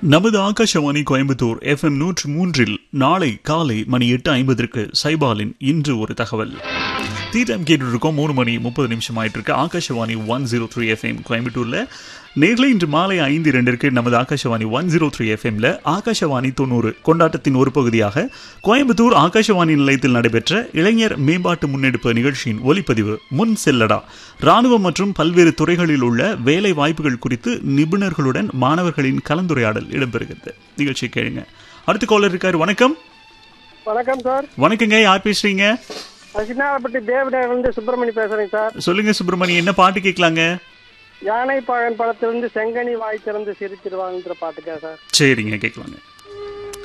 நமது ஆகாஷவாணி கோயம்புத்தூர் எஃப்எம் நூற்று மூன்றில் நாளை காலை மணி எட்டு ஐம்பதற்கு சைபாலின் இன்று ஒரு தகவல் டீ டைம் கேட்டு இருக்கோம் மூணு மணி முப்பது நிமிஷம் ஆயிட்டு இருக்கு Akashvani one zero three FM கோயம்புத்தூர்ல நேரில் இன்று மாலை ஐந்து இரண்டிற்கு நமது ஆகாஷவாணி ஒன் ஜீரோ த்ரீ எஃப்எம்ல ஆகாஷவாணி தொண்ணூறு கொண்டாட்டத்தின் ஒரு பகுதியாக கோயம்புத்தூர் ஆகாஷவாணி நிலையத்தில் நடைபெற்ற இளைஞர் மேம்பாட்டு முன்னெடுப்பு நிகழ்ச்சியின் ஒலிப்பதிவு முன் செல்லடா ராணுவம் மற்றும் பல்வேறு துறைகளில் உள்ள வேலை வாய்ப்புகள் குறித்து நிபுணர்களுடன் மாணவர்களின் கலந்துரையாடல் இடம்பெறுகிறது நிகழ்ச்சி கேளுங்க அடுத்த காலர் இருக்காரு வணக்கம் வணக்கம் சார் வணக்கங்க யார் பேசுறீங்க சின்னாரப்பட்டி தேவடையிலிருந்து சுப்பிரமணி பேசுறேங்க சார் சொல்லுங்க சுப்பிரமணி என்ன பாட்டு கேட்கலாங்க யானை பழன் படத்திலிருந்து செங்கனி வாய் திறந்து சிரிச்சிருவாங்கன்ற பாட்டுக்கா சார் சரிங்க கேட்கலாங்க